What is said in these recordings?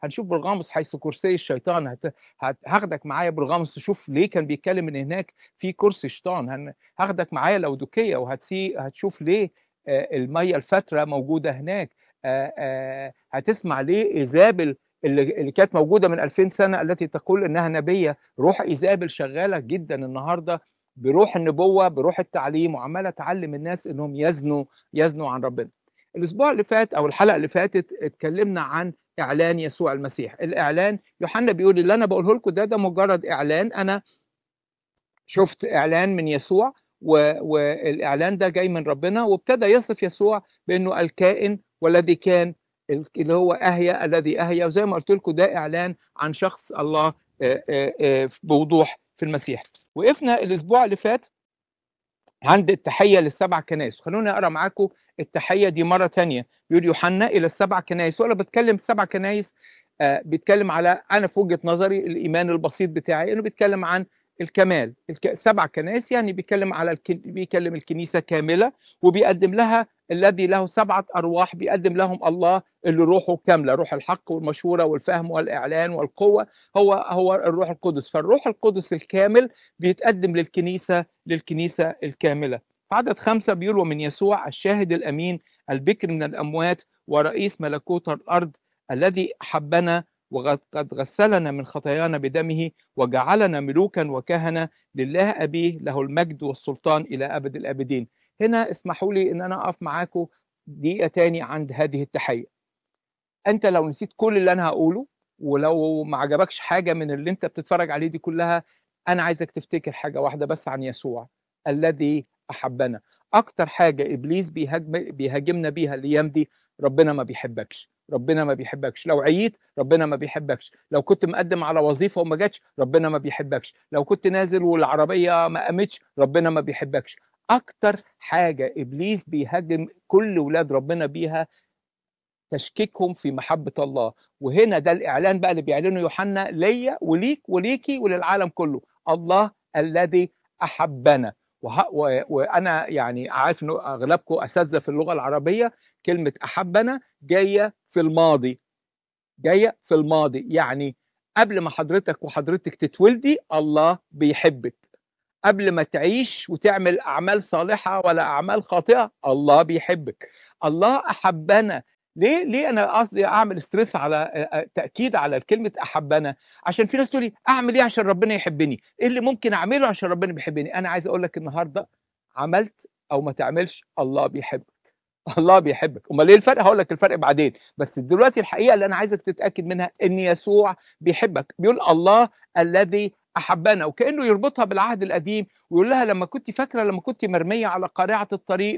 هنشوف برغاموس حيث كرسي الشيطان هت... هت... هاخدك معايا برغاموس تشوف ليه كان بيتكلم ان هناك في كرسي شيطان هن... هاخدك معايا لودوكيه وهتسي هتشوف ليه آه الميه الفتره موجوده هناك آه آه هتسمع ليه ايزابل اللي, اللي كانت موجوده من 2000 سنه التي تقول انها نبيه روح ايزابل شغاله جدا النهارده بروح النبوه بروح التعليم وعماله تعلم الناس انهم يزنوا يزنوا عن ربنا الاسبوع اللي فات او الحلقه اللي فاتت اتكلمنا عن اعلان يسوع المسيح الاعلان يوحنا بيقول اللي انا بقوله لكم ده ده مجرد اعلان انا شفت اعلان من يسوع و... والاعلان ده جاي من ربنا وابتدى يصف يسوع بانه الكائن والذي كان اللي هو اهيا الذي اهيا وزي ما قلت لكم ده اعلان عن شخص الله بوضوح في المسيح وقفنا الاسبوع اللي فات عند التحيه للسبع كنائس خلوني اقرا معاكم التحيه دي مره تانية بيقول يوحنا الى السبع كنائس وانا بتكلم سبع كنائس آه بيتكلم على انا في وجهه نظري الايمان البسيط بتاعي انه بيتكلم عن الكمال الك... سبع كنائس يعني بيتكلم على الك... بيكلم الكنيسه كامله وبيقدم لها الذي له سبعه ارواح بيقدم لهم الله اللي روحه كامله روح الحق والمشوره والفهم والاعلان والقوه هو هو الروح القدس فالروح القدس الكامل بيتقدم للكنيسه للكنيسه الكامله عدد خمسة بيقول ومن يسوع الشاهد الأمين البكر من الأموات ورئيس ملكوت الأرض الذي أحبنا وقد غسلنا من خطايانا بدمه وجعلنا ملوكا وكهنة لله أبيه له المجد والسلطان إلى أبد الآبدين هنا اسمحوا لي أن أنا أقف معاكم دقيقة تاني عند هذه التحية أنت لو نسيت كل اللي أنا هقوله ولو ما عجبكش حاجة من اللي أنت بتتفرج عليه دي كلها أنا عايزك تفتكر حاجة واحدة بس عن يسوع الذي احبنا اكتر حاجه ابليس بيهاجم بيهاجمنا بيها الايام دي ربنا ما بيحبكش ربنا ما بيحبكش لو عييت ربنا ما بيحبكش لو كنت مقدم على وظيفه وما جاتش ربنا ما بيحبكش لو كنت نازل والعربيه ما قامتش ربنا ما بيحبكش اكتر حاجه ابليس بيهاجم كل ولاد ربنا بيها تشكيكهم في محبه الله وهنا ده الاعلان بقى اللي بيعلنه يوحنا ليا وليك وليكي وللعالم كله الله الذي احبنا وه... و... وانا يعني عارف انه اغلبكم اساتذه في اللغه العربيه كلمه احبنا جايه في الماضي جايه في الماضي يعني قبل ما حضرتك وحضرتك تتولدي الله بيحبك قبل ما تعيش وتعمل اعمال صالحه ولا اعمال خاطئه الله بيحبك الله احبنا ليه ليه انا قصدي اعمل ستريس على تاكيد على كلمه احبنا عشان في ناس تقول لي اعمل ايه عشان ربنا يحبني ايه اللي ممكن اعمله عشان ربنا بيحبني انا عايز اقول لك النهارده عملت او ما تعملش الله بيحبك الله بيحبك امال ايه الفرق هقول لك الفرق بعدين بس دلوقتي الحقيقه اللي انا عايزك تتاكد منها ان يسوع بيحبك بيقول الله الذي احبنا وكانه يربطها بالعهد القديم ويقول لها لما كنت فاكره لما كنت مرميه على قارعه الطريق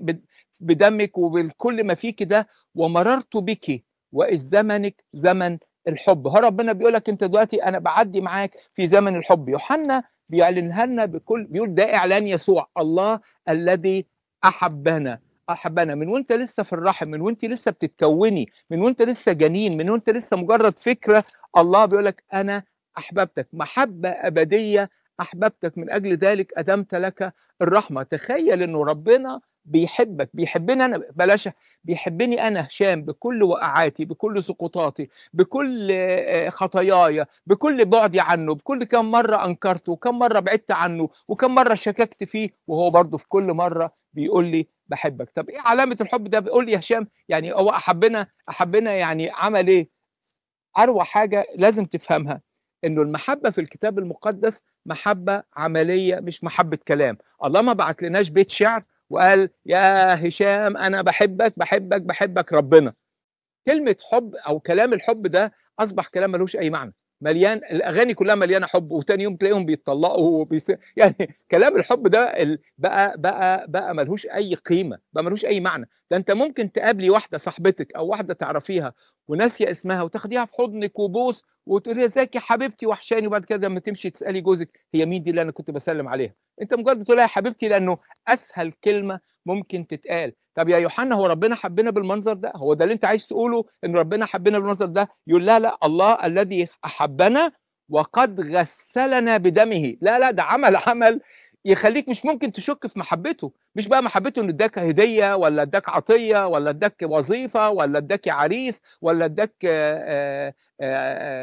بدمك وبكل ما فيك ده ومررت بك واذ زمنك زمن الحب هو ربنا بيقول لك انت دلوقتي انا بعدي معاك في زمن الحب يوحنا بيعلنها لنا بكل بيقول ده اعلان يسوع الله الذي احبنا احبنا من وانت لسه في الرحم من وانت لسه بتتكوني من وانت لسه جنين من وانت لسه مجرد فكره الله بيقول لك انا احببتك محبه ابديه احببتك من اجل ذلك ادمت لك الرحمه تخيل انه ربنا بيحبك بيحبني انا بلاش بيحبني انا هشام بكل وقعاتي بكل سقوطاتي بكل خطاياي بكل بعدي عنه بكل كم مره انكرته وكم مره بعدت عنه وكم مره شككت فيه وهو برضه في كل مره بيقول لي بحبك طب ايه علامه الحب ده بيقول لي يا هشام يعني هو احبنا احبنا يعني عمل ايه اروع حاجه لازم تفهمها انه المحبه في الكتاب المقدس محبه عمليه مش محبه كلام الله ما بعت لناش بيت شعر وقال يا هشام انا بحبك بحبك بحبك ربنا كلمه حب او كلام الحب ده اصبح كلام ملوش اي معنى مليان الاغاني كلها مليانه حب وتاني يوم تلاقيهم بيتطلقوا وبيس... يعني كلام الحب ده ال... بقى بقى بقى ملهوش اي قيمه بقى ملهوش اي معنى ده انت ممكن تقابلي واحده صاحبتك او واحده تعرفيها وناسيه اسمها وتاخديها في حضنك وبوس وتقولي ازيك يا حبيبتي وحشاني وبعد كده لما تمشي تسالي جوزك هي مين دي اللي انا كنت بسلم عليها انت مجرد بتقولها يا حبيبتي لانه اسهل كلمه ممكن تتقال طب يا يوحنا هو ربنا حبنا بالمنظر ده هو ده اللي انت عايز تقوله ان ربنا حبنا بالمنظر ده يقول لا لا الله الذي احبنا وقد غسلنا بدمه لا لا ده عمل عمل يخليك مش ممكن تشك في محبته مش بقى محبته انه اداك هديه ولا اداك عطيه ولا اداك وظيفه ولا اداك عريس ولا اداك آه، آه، آه،